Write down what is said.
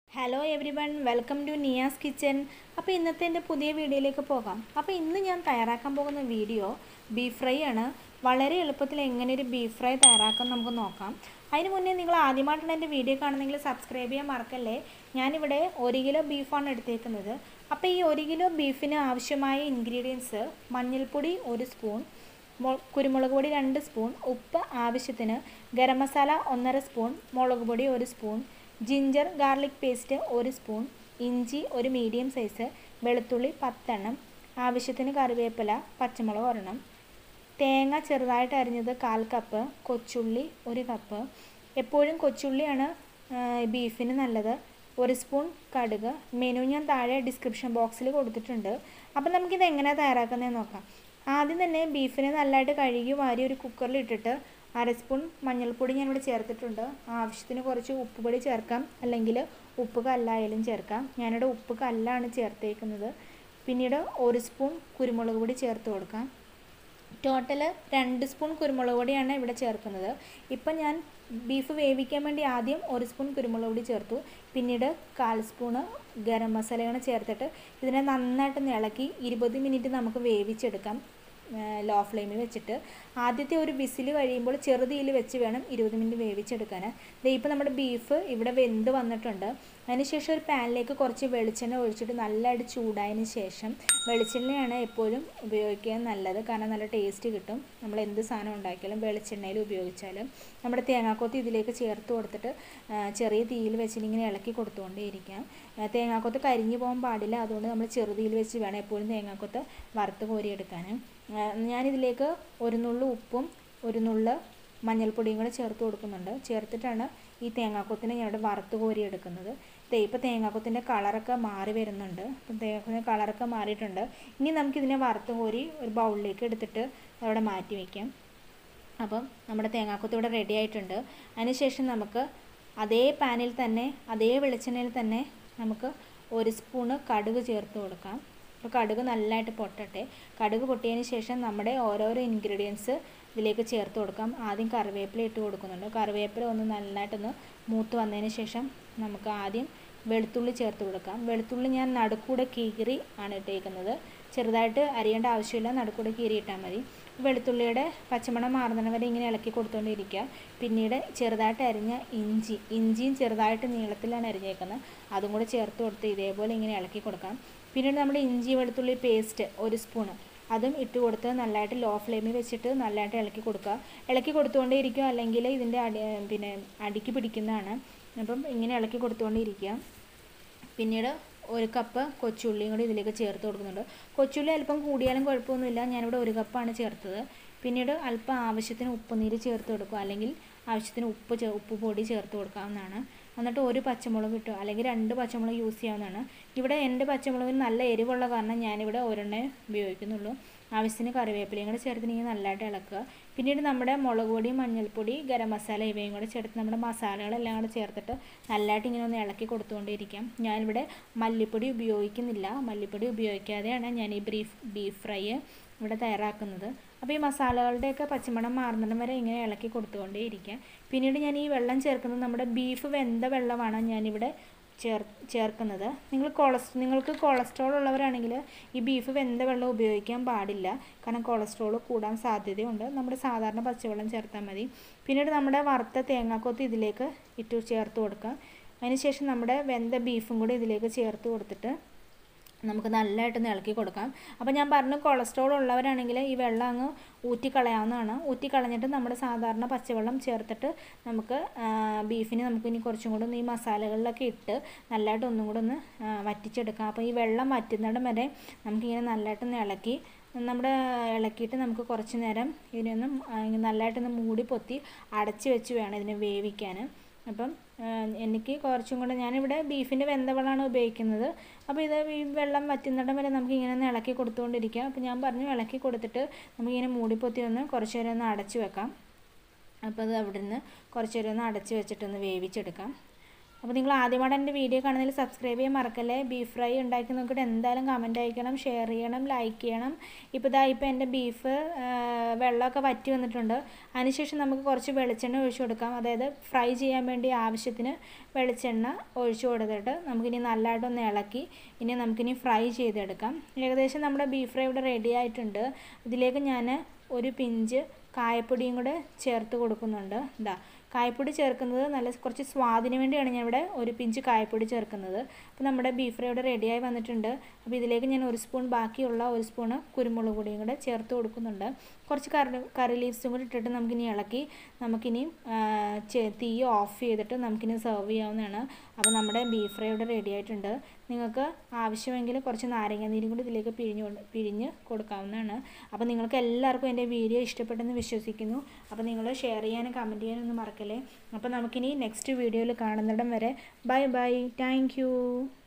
hello everyone welcome to Niyas kitchen അപ്പോൾ ഇന്നത്തെ എൻ്റെ പുതിയ വീഡിയോയിലേക്ക് പോകാം അപ്പോൾ ഇന്ന് ഞാൻ തയ്യാറാക്കാൻ പോകുന്ന വീഡിയോ ബീഫ് ഫ്രൈ ആണ് വളരെ എളുപ്പത്തിൽ എങ്ങനെ ഒരു ബീഫ് ഫ്രൈ തയ്യാറാക്കാൻ നമുക്ക് നോക്കാം അതിന് മുന്നേ നിങ്ങൾ ആദ്യമായിട്ടാണ് എൻ്റെ വീഡിയോ കാണുന്നെങ്കിൽ സബ്സ്ക്രൈബ് ചെയ്യാൻ മറക്കല്ലേ ഞാനിവിടെ ഒരു കിലോ ബീഫാണ് എടുത്തേക്കുന്നത് അപ്പോൾ ഈ ഒരു കിലോ ബീഫിന് ആവശ്യമായ ഇൻഗ്രീഡിയൻസ് മഞ്ഞൾപ്പൊടി ഒരു സ്പൂൺ മൊ- കുരുമുളക് പൊടി രണ്ട് സ്പൂൺ ഉപ്പ് ആവശ്യത്തിന് ഗരം മസാല ഒന്നര സ്പൂൺ മുളക് പൊടി ഒരു സ്പൂൺ ജിഞ്ചർ ഗാർലിക് പേസ്റ്റ് ഒരു സ്പൂൺ ഇഞ്ചി ഒരു മീഡിയം സൈസ് വെളുത്തുള്ളി പത്തെണ്ണം ആവശ്യത്തിന് കറിവേപ്പില പച്ചമുളക് ഒരെണ്ണം തേങ്ങ ചെറുതായിട്ട് അരിഞ്ഞത് കാൽ കപ്പ് കൊച്ചുള്ളി ഒരു കപ്പ് എപ്പോഴും കൊച്ചുള്ളിയാണ് ആ, ബീഫിന് നല്ലത് ഒരു സ്പൂൺ കടുക് മെനു ഞാൻ താഴെ ഡിസ്ക്രിപ്ഷൻ ബോക്സിൽ കൊടുത്തിട്ടുണ്ട് അപ്പം നമുക്കിത് എങ്ങനെയാണ് തയ്യാറാക്കുന്നതെന്ന് നോക്കാം ആദ്യം തന്നെ ബീഫിനെ നല്ലതായിട്ട് കഴുകി വാരി ഒരു കുക്കറിൽ ഇട്ടിട്ട് അര സ്പൂൺ മഞ്ഞൾപ്പൊടി ഞാനിവിടെ ചേർത്തിട്ടുണ്ട് ആവശ്യത്തിന് കുറച്ച് ഉപ്പ് പൊടി ചേർക്കാം അല്ലെങ്കിൽ ഉപ്പ് കല്ലായാലും ചേർക്കാം ഞാനിവിടെ ഉപ്പ് കല്ലാണ് ചേർത്തേക്കുന്നത് പിന്നീട് ഒരു സ്പൂൺ കുരുമുളക് പൊടി ചേർത്ത് കൊടുക്കാം ടോട്ടൽ രണ്ട് സ്പൂൺ കുരുമുളക് പൊടിയാണ് ഇവിടെ ചേർക്കുന്നത് ഇപ്പം ഞാൻ ബീഫ് വേവിക്കാൻ വേണ്ടി ആദ്യം ഒരു സ്പൂൺ കുരുമുളക് പൊടി ചേർത്തു പിന്നീട് കാൽ സ്പൂണ് ഗരം മസാലയാണ് ചേർത്തിട്ട് ഇതിനെ നന്നായിട്ട് ഇളക്കി ഇരുപത് മിനിറ്റ് നമുക്ക് വേവിച്ചെടുക്കാം ലോ ഫ്ലെയിമിൽ വെച്ചിട്ട് ആദ്യത്തെ ഒരു വിസിൽ കഴിയുമ്പോൾ ചെറുതീയിൽ വെച്ച് വേണം ഇരുപത് മിനിറ്റ് വേവിച്ചെടുക്കാൻ ദേ ഇപ്പോൾ നമ്മുടെ ബീഫ് ഇവിടെ വെന്ത് വന്നിട്ടുണ്ട് അതിനുശേഷം ഒരു പാനിലേക്ക് കുറച്ച് വെളിച്ചെണ്ണ ഒഴിച്ചിട്ട് നല്ലതായിട്ട് ചൂടായതിന് ശേഷം വെളിച്ചെണ്ണയാണ് എപ്പോഴും ഉപയോഗിക്കാൻ നല്ലത് കാരണം നല്ല ടേസ്റ്റ് കിട്ടും നമ്മൾ എന്ത് സാധനം ഉണ്ടാക്കിയാലും വെളിച്ചെണ്ണയിൽ ഉപയോഗിച്ചാലും നമ്മുടെ തേങ്ങാക്കൊത്ത് ഇതിലേക്ക് ചേർത്ത് കൊടുത്തിട്ട് ആ, ചെറിയ തീയിൽ വെച്ചിട്ട് ഇങ്ങനെ ഇളക്കി കൊടുത്തുകൊണ്ടേയിരിക്കാം ആ, തേങ്ങാക്കൊത്ത് കരിഞ്ഞു പോകാൻ പാടില്ല അതുകൊണ്ട് നമ്മൾ ചെറുതീയിൽ വെച്ച് വേണം എപ്പോഴും തേങ്ങാക്കൊത്ത് വറുത്ത് കോരിയെടുക്കാൻ ആ, ഞാനിതിലേക്ക് ഒരു നുള്ളു ഉപ്പും ഒരു നുള്ള് മഞ്ഞൾപ്പൊടിയും കൂടെ ചേർത്ത് കൊടുക്കുന്നുണ്ട് ചേർത്തിട്ടാണ് ഈ തേങ്ങാക്കൊത്തിനെ ഞാനിവിടെ വറുത്ത് കോരി എടുക്കുന്നത് ദേ ഇപ്പോൾ തേങ്ങാക്കൊത്തിൻ്റെ കളറൊക്കെ മാറി വരുന്നുണ്ട് അപ്പം തേങ്ങാക്കൊത്തിൻ്റെ കളറൊക്കെ മാറിയിട്ടുണ്ട് ഇനി നമുക്കിതിനെ വറുത്ത് കോരി ഒരു ബൗളിലേക്ക് എടുത്തിട്ട് അവിടെ മാറ്റി വയ്ക്കാം അപ്പം നമ്മുടെ തേങ്ങാക്കൊത്ത് ഇവിടെ റെഡി ആയിട്ടുണ്ട് അതിനുശേഷം നമുക്ക് അതേ പാനിൽ തന്നെ അതേ വെളിച്ചെണ്ണയിൽ തന്നെ നമുക്ക് ഒരു സ്പൂണ് കടുക് ചേർത്ത് കൊടുക്കാം അപ്പോൾ കടുക് നല്ലതായിട്ട് പൊട്ടട്ടെ കടുക് പൊട്ടിയതിന് ശേഷം നമ്മുടെ ഓരോരോ ഇൻഗ്രീഡിയൻസ് ഇതിലേക്ക് ചേർത്ത് കൊടുക്കാം ആദ്യം കറിവേപ്പില ഇട്ട് കൊടുക്കുന്നുണ്ട് കറിവേപ്പില ഒന്ന് നല്ലതായിട്ടൊന്ന് മൂത്ത് വന്നതിന് ശേഷം നമുക്ക് ആദ്യം വെളുത്തുള്ളി ചേർത്ത് കൊടുക്കാം വെളുത്തുള്ളി ഞാൻ നടുക്കൂടെ കീറി ആണ് ഇട്ടേക്കുന്നത് ചെറുതായിട്ട് അരിയേണ്ട ആവശ്യമില്ല നടുക്കൂടെ കീറി ഇട്ടാൽ മതി വെളുത്തുള്ളിയുടെ പച്ചമണം മാറുന്നതിന് വരെ ഇങ്ങനെ ഇളക്കി കൊടുത്തുകൊണ്ടിരിക്കുക പിന്നീട് ചെറുതായിട്ട് അരിഞ്ഞ ഇഞ്ചി ഇഞ്ചിയും ചെറുതായിട്ട് നീളത്തിലാണ് അരിഞ്ഞേക്കുന്നത് അതും കൂടെ ചേർത്ത് കൊടുത്ത് ഇതേപോലെ ഇങ്ങനെ ഇളക്കി കൊടുക്കാം പിന്നീട് നമ്മുടെ ഇഞ്ചി വെളുത്തുള്ളി പേസ്റ്റ് ഒരു സ്പൂണ് അതും ഇട്ട് കൊടുത്ത് നല്ലതായിട്ട് ലോ ഫ്ലെയിമിൽ വെച്ചിട്ട് നല്ലതായിട്ട് ഇളക്കി കൊടുക്കുക ഇളക്കി കൊടുത്തുകൊണ്ടേ ഇരിക്കുക അല്ലെങ്കിൽ ഇതിൻ്റെ അടി പിന്നെ അടിക്ക് പിടിക്കുന്നതാണ് അപ്പം ഇങ്ങനെ ഇളക്കി കൊടുത്തുകൊണ്ടേ ഇരിക്കുക പിന്നീട് ഒരു കപ്പ് കൊച്ചുള്ളിയും കൂടി ഇതിലേക്ക് ചേർത്ത് കൊടുക്കുന്നുണ്ട് കൊച്ചുള്ളി അല്പം കൂടിയാലും കുഴപ്പമൊന്നുമില്ല ഞാനിവിടെ ഒരു കപ്പാണ് ചേർത്തത് പിന്നീട് അല്പം ആവശ്യത്തിന് ഉപ്പുനീര് ചേർത്ത് കൊടുക്കുക അല്ലെങ്കിൽ ആവശ്യത്തിന് ഉപ്പ് ചേ ഉപ്പ് പൊടി ചേർത്ത് കൊടുക്കാവുന്നതാണ് എന്നിട്ട് ഒരു പച്ചമുളക് ഇട്ടു അല്ലെങ്കിൽ രണ്ട് പച്ചമുളക് യൂസ് ചെയ്യാവുന്നതാണ് ഇവിടെ എൻ്റെ പച്ചമുളകിന് നല്ല എരിവുള്ള കാരണം ഞാനിവിടെ ഒരെണ്ണേ ഉപയോഗിക്കുന്നുള്ളൂ ആവശ്യത്തിന് കറിവേപ്പിലയും കൂടെ ചേർത്ത് ഇങ്ങനെ നല്ലതായിട്ട് ഇളക്കുക പിന്നീട് നമ്മുടെ മുളക് പൊടി മഞ്ഞൾപ്പൊടി ഗരം മസാല ഇവയും കൂടെ ചേർത്ത് നമ്മുടെ മസാലകളെല്ലാം കൂടെ ചേർത്തിട്ട് നല്ലതായിട്ട് ഇങ്ങനെ ഒന്ന് ഇളക്കി കൊടുത്തുകൊണ്ടിരിക്കാം ഞാനിവിടെ മല്ലിപ്പൊടി ഉപയോഗിക്കുന്നില്ല മല്ലിപ്പൊടി ഉപയോഗിക്കാതെയാണ് ഞാൻ ഈ ബീഫ് ബീഫ് ഫ്രൈ ഇവിടെ തയ്യാറാക്കുന്നത് അപ്പോൾ ഈ മസാലകളുടെയൊക്കെ പച്ചമണം മാറുന്നിടം വരെ ഇങ്ങനെ ഇളക്കി കൊടുത്തുകൊണ്ടേ ഇരിക്കാം പിന്നീട് ഞാൻ ഈ വെള്ളം ചേർക്കുന്നത് നമ്മുടെ ബീഫ് വെന്ത വെള്ളമാണ് ഞാനിവിടെ ചേർ ചേർക്കുന്നത് നിങ്ങൾ കൊളസ് നിങ്ങൾക്ക് കൊളസ്ട്രോൾ ഉള്ളവരാണെങ്കിൽ ഈ ബീഫ് വെന്ത വെള്ളം ഉപയോഗിക്കാൻ പാടില്ല കാരണം കൊളസ്ട്രോൾ കൂടാൻ സാധ്യതയുണ്ട് നമ്മുടെ സാധാരണ പച്ചവെള്ളം ചേർത്താൽ മതി പിന്നീട് നമ്മുടെ വറുത്ത തേങ്ങാക്കൊത്ത് ഇതിലേക്ക് ഇട്ട് ചേർത്ത് കൊടുക്കാം അതിനുശേഷം നമ്മുടെ വെന്ത ബീഫും കൂടി ഇതിലേക്ക് ചേർത്ത് കൊടുത്തിട്ട് നമുക്ക് നല്ലതായിട്ടൊന്ന് ഇളക്കി കൊടുക്കാം അപ്പോൾ ഞാൻ പറഞ്ഞു കൊളസ്ട്രോൾ ഉള്ളവരാണെങ്കിൽ ഈ വെള്ളം അങ്ങ് ഊറ്റിക്കളയാവുന്നതാണ് ഊറ്റിക്കളഞ്ഞിട്ട് നമ്മുടെ സാധാരണ പച്ചവെള്ളം ചേർത്തിട്ട് നമുക്ക് ആ, ബീഫിന് നമുക്ക് ഇനി കുറച്ചും കൂടെ ഒന്ന് ഈ മസാലകളിലൊക്കെ ഇട്ട് നല്ലതായിട്ട് ഒന്നും കൂടെ ഒന്ന് ആ, വറ്റിച്ചെടുക്കാം അപ്പോൾ ഈ വെള്ളം വറ്റുന്നിടം വരെ നമുക്കിങ്ങനെ നല്ലതായിട്ടൊന്ന് ഇളക്കി നമ്മുടെ ഇളക്കിയിട്ട് നമുക്ക് കുറച്ച് നേരം ഇതിനൊന്ന് ആ, ഇങ്ങനെ നല്ലതായിട്ടൊന്ന് മൂടി പൊത്തി അടച്ച് വെച്ച് വേണം ഇതിനെ വേവിക്കാൻ അപ്പം ആ, എനിക്ക് കുറച്ചും കൂടെ ഞാനിവിടെ ബീഫിൻ്റെ വെന്ത വെള്ളമാണ് ഉപയോഗിക്കുന്നത് അപ്പോൾ ഇത് ഈ വെള്ളം വറ്റുന്നിടം വരെ നമുക്ക് ഇങ്ങനെ ഒന്ന് ഇളക്കി കൊടുത്തുകൊണ്ടിരിക്കാം അപ്പോൾ ഞാൻ പറഞ്ഞു ഇളക്കി കൊടുത്തിട്ട് നമുക്കിങ്ങനെ മൂടിപ്പൊത്തി ഒന്ന് കുറച്ച് നേരം ഒന്ന് അടച്ച് വെക്കാം അപ്പോൾ അത് അവിടെ നിന്ന് കുറച്ച് നേരം ഒന്ന് അടച്ച് വെച്ചിട്ടൊന്ന് വേവിച്ചെടുക്കാം അപ്പോൾ നിങ്ങൾ ആദ്യമായിട്ട് എൻ്റെ വീഡിയോ കാണുന്നതിൽ സബ്സ്ക്രൈബ് ചെയ്യാൻ മറക്കല്ലേ ബീഫ് ഫ്രൈ ഉണ്ടാക്കി നോക്കിയിട്ട് എന്തായാലും കമൻറ്റ് അയക്കണം ഷെയർ ചെയ്യണം ലൈക്ക് ചെയ്യണം ഇപ്പോൾ ഇതാ ഇപ്പോൾ എൻ്റെ ബീഫ് വെള്ളമൊക്കെ വറ്റി വന്നിട്ടുണ്ട് അതിനുശേഷം നമുക്ക് കുറച്ച് വെളിച്ചെണ്ണ ഒഴിച്ചു കൊടുക്കാം അതായത് ഫ്രൈ ചെയ്യാൻ വേണ്ടി ആവശ്യത്തിന് വെളിച്ചെണ്ണ ഒഴിച്ചു കൊടുത്തിട്ട് നമുക്കിനി നല്ലതായിട്ടൊന്ന് ഇളക്കി ഇനി നമുക്കിനി ഫ്രൈ ചെയ്തെടുക്കാം ഏകദേശം നമ്മുടെ ബീഫ് ഫ്രൈ ഇവിടെ റെഡി ആയിട്ടുണ്ട് ഇതിലേക്ക് ഞാൻ ഒരു പിഞ്ച് കായപ്പൊടിയും കൂടെ ചേർത്ത് കൊടുക്കുന്നുണ്ട് ഇതാ കായപ്പൊടി ചേർക്കുന്നത് നല്ല കുറച്ച് സ്വാദിന് വേണ്ടിയാണ് ഞാൻ ഇവിടെ ഒരു പിഞ്ച് കായപ്പൊടി ചേർക്കുന്നത് അപ്പോൾ നമ്മുടെ ബീഫ് ഫ്രൈ ഇവിടെ റെഡിയായി വന്നിട്ടുണ്ട് അപ്പോൾ ഇതിലേക്ക് ഞാൻ ഒരു സ്പൂൺ ബാക്കിയുള്ള ഒരു സ്പൂണ് കുരുമുളക് പൊടിയും കൂടെ ചേർത്ത് കൊടുക്കുന്നുണ്ട് കുറച്ച് കറി കറി ലീവ്സും കൂടി ഇട്ടിട്ട് നമുക്കിനി ഇളക്കി നമുക്കിനി തീ ഓഫ് ചെയ്തിട്ട് നമുക്കിനി സെർവ് ചെയ്യാവുന്നതാണ് അപ്പോൾ നമ്മുടെ ബീഫ് ഫ്രൈ ഇവിടെ റെഡി ആയിട്ടുണ്ട് നിങ്ങൾക്ക് ആവശ്യമെങ്കിൽ കുറച്ച് നാരങ്ങ നീരും കൂടി ഇതിലേക്ക് പിഴിഞ്ഞ് പിഴിഞ്ഞ് കൊടുക്കാവുന്നതാണ് അപ്പോൾ നിങ്ങൾക്ക് എല്ലാവർക്കും എൻ്റെ വീഡിയോ ഇഷ്ടപ്പെട്ടെന്ന് വിശ്വസിക്കുന്നു അപ്പോൾ നിങ്ങൾ ഷെയർ ചെയ്യാനും കമൻറ്റ് ചെയ്യാനും ഒന്നും മറക്കല്ലേ അപ്പോൾ നമുക്കിനി നെക്സ്റ്റ് വീഡിയോയിൽ കാണുന്നിടം വരെ ബൈ ബൈ താങ്ക്